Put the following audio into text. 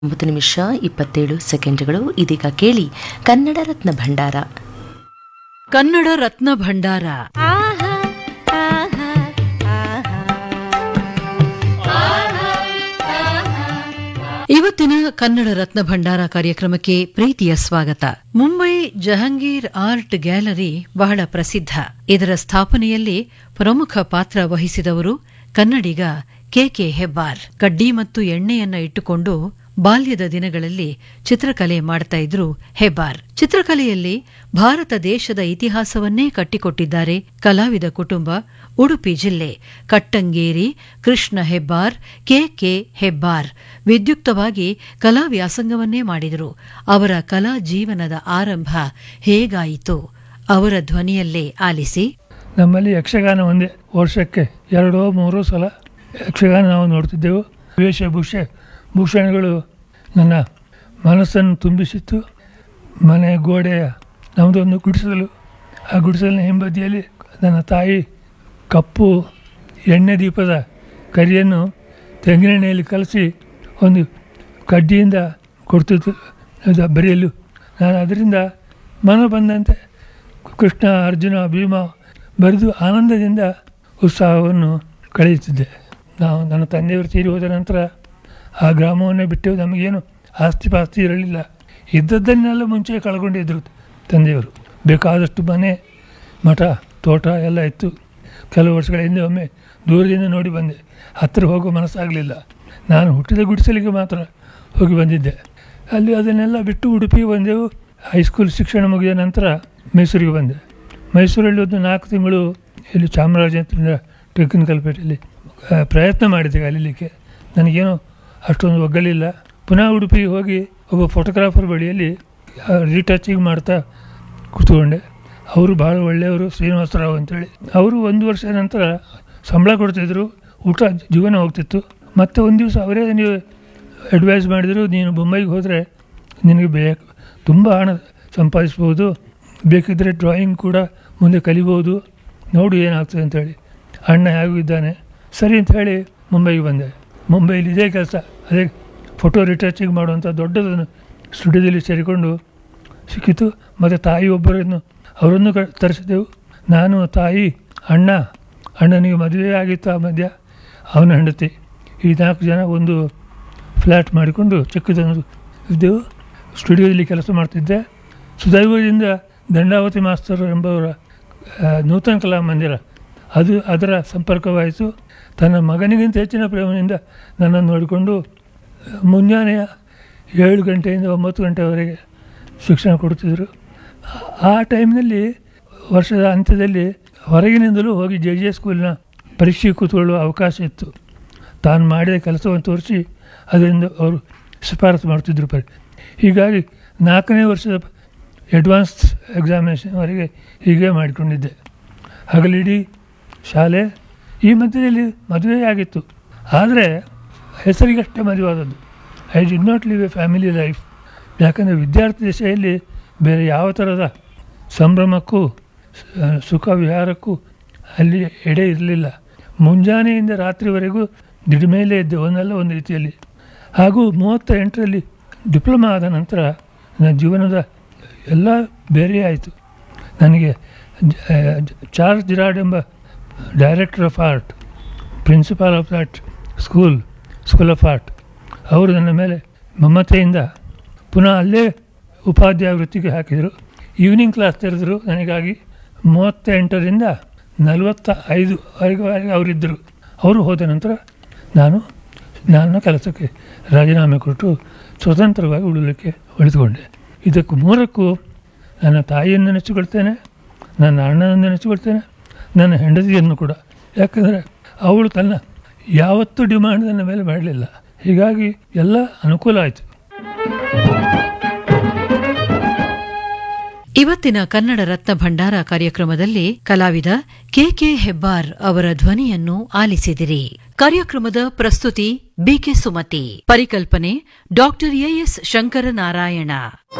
ಒಂಬತ್ತು ನಿಮಿಷ ಇಪ್ಪತ್ತೇಳು ಸೆಕೆಂಡ್ಗಳು ಇದೀಗ ಕೇಳಿ ಕನ್ನಡ ರತ್ನ ಭಂಡಾರ ಕನ್ನಡ ರತ್ನ ಭಂಡಾರ ಇವತ್ತಿನ ಕನ್ನಡ ರತ್ನ ಭಂಡಾರ ಕಾರ್ಯಕ್ರಮಕ್ಕೆ ಪ್ರೀತಿಯ ಸ್ವಾಗತ ಮುಂಬೈ ಜಹಂಗೀರ್ ಆರ್ಟ್ ಗ್ಯಾಲರಿ ಬಹಳ ಪ್ರಸಿದ್ಧ ಇದರ ಸ್ಥಾಪನೆಯಲ್ಲಿ ಪ್ರಮುಖ ಪಾತ್ರ ವಹಿಸಿದವರು ಕನ್ನಡಿಗ ಕೆಕೆ ಹೆಬ್ಬಾರ್ ಕಡ್ಡಿ ಮತ್ತು ಎಣ್ಣೆಯನ್ನ ಇಟ್ಟುಕೊಂಡು ಬಾಲ್ಯದ ದಿನಗಳಲ್ಲಿ ಚಿತ್ರಕಲೆ ಮಾಡ್ತಾ ಇದ್ರು ಹೆಬ್ಬಾರ್ ಚಿತ್ರಕಲೆಯಲ್ಲಿ ಭಾರತ ದೇಶದ ಇತಿಹಾಸವನ್ನೇ ಕಟ್ಟಿಕೊಟ್ಟಿದ್ದಾರೆ ಕಲಾವಿದ ಕುಟುಂಬ ಉಡುಪಿ ಜಿಲ್ಲೆ ಕಟ್ಟಂಗೇರಿ ಕೃಷ್ಣ ಹೆಬ್ಬಾರ್ ಕೆಕೆ ಹೆಬ್ಬಾರ್ ವಿದ್ಯುಕ್ತವಾಗಿ ಕಲಾ ವ್ಯಾಸಂಗವನ್ನೇ ಮಾಡಿದರು ಅವರ ಕಲಾ ಜೀವನದ ಆರಂಭ ಹೇಗಾಯಿತು ಅವರ ಧ್ವನಿಯಲ್ಲೇ ಆಲಿಸಿ ನಮ್ಮಲ್ಲಿ ಯಕ್ಷಗಾನ ಒಂದೇ ವರ್ಷಕ್ಕೆ ಎರಡೋ ಮೂರೋ ಸಲ ಯಕ್ಷಗಾನ ನಾವು ನೋಡ್ತಿದ್ದೆವು ವೇಷಭೂಷ ಭೂಷಣಗಳು ನನ್ನ ಮನಸ್ಸನ್ನು ತುಂಬಿಸಿತ್ತು ಮನೆ ಗೋಡೆಯ ನಮ್ಮದೊಂದು ಗುಡಿಸಲು ಆ ಗುಡಿಸಲಿನ ಹಿಂಬದಿಯಲ್ಲಿ ನನ್ನ ತಾಯಿ ಕಪ್ಪು ಎಣ್ಣೆ ದೀಪದ ಕರಿಯನ್ನು ತೆಂಗಿನೆಣ್ಣೆಯಲ್ಲಿ ಕಲಸಿ ಒಂದು ಕಡ್ಡಿಯಿಂದ ಕೊಡ್ತಿತ್ತು ಅದು ಬರೆಯಲು ನಾನು ಅದರಿಂದ ಮನ ಬಂದಂತೆ ಕೃಷ್ಣ ಅರ್ಜುನ ಭೀಮ ಬರೆದು ಆನಂದದಿಂದ ಉತ್ಸಾಹವನ್ನು ಕಳೆಯುತ್ತಿದ್ದೆ ನಾವು ನನ್ನ ತಂದೆಯವರು ತೀರಿ ಹೋದ ನಂತರ ಆ ಗ್ರಾಮವನ್ನೇ ಬಿಟ್ಟು ನಮಗೇನು ಆಸ್ತಿ ಪಾಸ್ತಿ ಇರಲಿಲ್ಲ ಇದ್ದದ್ದನ್ನೆಲ್ಲ ಮುಂಚೆ ಕಳ್ಕೊಂಡಿದ್ದರು ತಂದೆಯವರು ಬೇಕಾದಷ್ಟು ಮನೆ ಮಠ ತೋಟ ಎಲ್ಲ ಇತ್ತು ಕೆಲವು ವರ್ಷಗಳ ಹಿಂದೆ ಒಮ್ಮೆ ದೂರದಿಂದ ನೋಡಿ ಬಂದೆ ಹತ್ತಿರ ಹೋಗೋ ಮನಸ್ಸಾಗಲಿಲ್ಲ ನಾನು ಹುಟ್ಟಿದ ಗುಡಿಸಲಿಗೆ ಮಾತ್ರ ಹೋಗಿ ಬಂದಿದ್ದೆ ಅಲ್ಲಿ ಅದನ್ನೆಲ್ಲ ಬಿಟ್ಟು ಉಡುಪಿಗೆ ಬಂದೆವು ಹೈಸ್ಕೂಲ್ ಶಿಕ್ಷಣ ಮುಗಿದ ನಂತರ ಮೈಸೂರಿಗೆ ಬಂದೆ ಮೈಸೂರಲ್ಲಿ ಒಂದು ನಾಲ್ಕು ತಿಂಗಳು ಇಲ್ಲಿ ಚಾಮರಾಜೇಂದ್ರ ಟೆಕ್ನಿಕಲ್ ಪೇಟೆಯಲ್ಲಿ ಆ, ಪ್ರಯತ್ನ ಮಾಡಿದೆ ಕಲೀಲಿಕ್ಕೆ ನನಗೇನು ಅಷ್ಟೊಂದು ಒಗ್ಗಲಿಲ್ಲ ಪುನಃ ಉಡುಪಿಗೆ ಹೋಗಿ ಒಬ್ಬ ಫೋಟೋಗ್ರಾಫರ್ ಬಳಿಯಲ್ಲಿ ರೀಟಚಿಂಗ್ ಮಾಡ್ತಾ ಕೂತ್ಕೊಂಡೆ ಅವರು ಭಾಳ ಒಳ್ಳೆಯವರು ಶ್ರೀನಿವಾಸರಾವ್ ಅಂತೇಳಿ ಅವರು ಒಂದು ವರ್ಷ ನಂತರ ಸಂಬಳ ಕೊಡ್ತಿದ್ರು ಊಟ ಜೀವನ ಹೋಗ್ತಿತ್ತು ಮತ್ತು ಒಂದು ದಿವಸ ಅವರೇ ನೀವು ಅಡ್ವೈಸ್ ಮಾಡಿದರು ನೀನು ಮುಂಬೈಗೆ ಹೋದರೆ ನಿನಗೆ ಬೇಕು ತುಂಬ ಹಣ ಸಂಪಾದಿಸ್ಬೋದು ಬೇಕಿದ್ದರೆ ಡ್ರಾಯಿಂಗ್ ಕೂಡ ಮುಂದೆ ಕಲಿಬೋದು ನೋಡು ಏನಾಗ್ತದೆ ಅಂತೇಳಿ ಅಣ್ಣ ಹೇಗೂ ಇದ್ದಾನೆ ಸರಿ ಅಂತ ಹೇಳಿ ಮುಂಬೈಗೆ ಬಂದೆ ಮುಂಬೈಲಿ ಇದೇ ಕೆಲಸ ಅದೇ ಫೋಟೋ ರಿಟಚಿಂಗ್ ಮಾಡುವಂಥ ದೊಡ್ಡದನ್ನು ಸ್ಟುಡಿಯೋದಲ್ಲಿ ಸೇರಿಕೊಂಡು ಸಿಕ್ಕಿತು ಮತ್ತು ತಾಯಿ ಒಬ್ಬರನ್ನು ಅವರನ್ನು ಕ ತರಿಸಿದೆವು ನಾನು ತಾಯಿ ಅಣ್ಣ ಅಣ್ಣನಿಗೆ ಮದುವೆ ಆಗಿತ್ತು ಆ ಮಧ್ಯ ಅವನ ಹೆಂಡತಿ ಈ ನಾಲ್ಕು ಜನ ಒಂದು ಫ್ಲ್ಯಾಟ್ ಮಾಡಿಕೊಂಡು ಚಿಕ್ಕದೊಂದು ಇದ್ದೆವು ಸ್ಟುಡಿಯೋದಲ್ಲಿ ಕೆಲಸ ಮಾಡ್ತಿದ್ದೆ ಸುದೈವದಿಂದ ದಂಡಾವತಿ ಮಾಸ್ತರ್ ಎಂಬವರ ಆ, ನೂತನ ಕಲಾ ಮಂದಿರ ಅದು ಅದರ ಸಂಪರ್ಕವಾಯಿತು ತನ್ನ ಮಗನಿಗಿಂತ ಹೆಚ್ಚಿನ ಪ್ರೇಮದಿಂದ ನನ್ನನ್ನು ನೋಡಿಕೊಂಡು ಮುಂಜಾನೆಯ ಏಳು ಗಂಟೆಯಿಂದ ಒಂಬತ್ತು ಗಂಟೆವರೆಗೆ ಶಿಕ್ಷಣ ಕೊಡ್ತಿದ್ದರು ಆ- ಆ ಟೈಮ್ನಲ್ಲಿ ವರ್ಷದ ಅಂತ್ಯದಲ್ಲಿ ಹೊರಗಿನಿಂದಲೂ ಹೋಗಿ ಜೆ ಜೆ ಸ್ಕೂಲಿನ ಪರೀಕ್ಷೆ ಕೂತ್ಕೊಳ್ಳುವ ಅವಕಾಶ ಇತ್ತು ತಾನು ಮಾಡಿದ ಕೆಲಸವನ್ನು ತೋರಿಸಿ ಅದರಿಂದ ಅವರು ಶಿಫಾರಸು ಮಾಡ್ತಿದ್ರು ಪರಿ ಹೀಗಾಗಿ ನಾಲ್ಕನೇ ವರ್ಷದ ಅಡ್ವಾನ್ಸ್ ಎಕ್ಸಾಮಿನೇಷನ್ವರೆಗೆ ಹೀಗೆ ಮಾಡಿಕೊಂಡಿದ್ದೆ ಹಗಲಿಡೀ ಶಾಲೆ ಈ ಮಧ್ಯದಲ್ಲಿ ಮದುವೆ ಆಗಿತ್ತು ಆದರೆ ಹೆಸರಿಗಷ್ಟೇ ಮದುವಾದದ್ದು I did not live a family life ಯಾಕಂದರೆ ವಿದ್ಯಾರ್ಥಿ ದಶೆಯಲ್ಲಿ ಬೇರೆ ಯಾವ ಥರದ ಸಂಭ್ರಮಕ್ಕೂ ಸ- ಸುಖ ವಿಹಾರಕ್ಕೂ ಅಲ್ಲಿ ಎಡೆ ಇರಲಿಲ್ಲ ಮುಂಜಾನೆಯಿಂದ ರಾತ್ರಿವರೆಗೂ ದಿಢಮೇಲೆ ಇದ್ದೆ ಒಂದಲ್ಲ ಒಂದು ರೀತಿಯಲ್ಲಿ ಹಾಗೂ ಮೂವತ್ತ ಎಂಟರಲ್ಲಿ ಡಿಪ್ಲೊಮಾ ಆದ ನಂತರ ನನ್ನ ಜೀವನದ ಎಲ್ಲ ಬೇರೆ ಆಯಿತು ನನಗೆ ಜ- ಆ, ಜ- ಚಾರ್ಲ್ಸ್ ಜಿರಾಡ್ ಎಂಬ director of art principal of that school school of art ಅವರು ನನ್ನ ಮೇಲೆ ಮಮತೆಯಿಂದ ಪುನಃ ಅಲ್ಲೇ ಉಪಾಧ್ಯಾಯ ವೃತ್ತಿಗೆ ಹಾಕಿದರು ಈವ್ನಿಂಗ್ ಕ್ಲಾಸ್ ತೆರೆದರು ನನಗಾಗಿ ಮೂವತ್ತ ಎಂಟರಿಂದ ನಲವತ್ತ ಐದುವರೆಗೆ ಅವರಿದ್ದರು ಅವರು ಹೋದ ನಂತರ ನಾನು ನನ್ನ ಕೆಲಸಕ್ಕೆ ರಾಜೀನಾಮೆ ಕೊಟ್ಟು ಸ್ವತಂತ್ರವಾಗಿ ಉಳಲಿಕ್ಕೆ ಉಳಿದುಕೊಂಡೆ ಇದಕ್ಕೂ ಮೂರಕ್ಕೂ ನನ್ನ ತಾಯಿಯನ್ನು ನೆನೆಸಿಕೊಳ್ತೇನೆ ನನ್ನ ಅಣ್ಣನನ್ನು ನೆನೆಸಿಕೊಳ್ತೇನೆ ನನ್ನ ಹೆಂಡತಿಯನ್ನು ಕೂಡ ಯಾಕಂದರೆ ಅವಳು ತನ್ನ ಯಾವತ್ತೂ ಡಿಮಾಂಡ್ ನನ್ನ ಮೇಲೆ ಮಾಡಲಿಲ್ಲ ಹೀಗಾಗಿ ಎಲ್ಲ ಅನುಕೂಲ ಆಯಿತು ಇವತ್ತಿನ ಕನ್ನಡ ರತ್ನ ಭಂಡಾರ ಕಾರ್ಯಕ್ರಮದಲ್ಲಿ ಕಲಾವಿದ ಕೆಕೆ ಹೆಬ್ಬಾರ್ ಅವರ ಧ್ವನಿಯನ್ನು ಆಲಿಸಿದಿರಿ ಕಾರ್ಯಕ್ರಮದ ಪ್ರಸ್ತುತಿ ಬಿಕೆ ಸುಮತಿ ಪರಿಕಲ್ಪನೆ ಡಾಕ್ಟರ್ ಎಎಸ್ ಶಂಕರನಾರಾಯಣ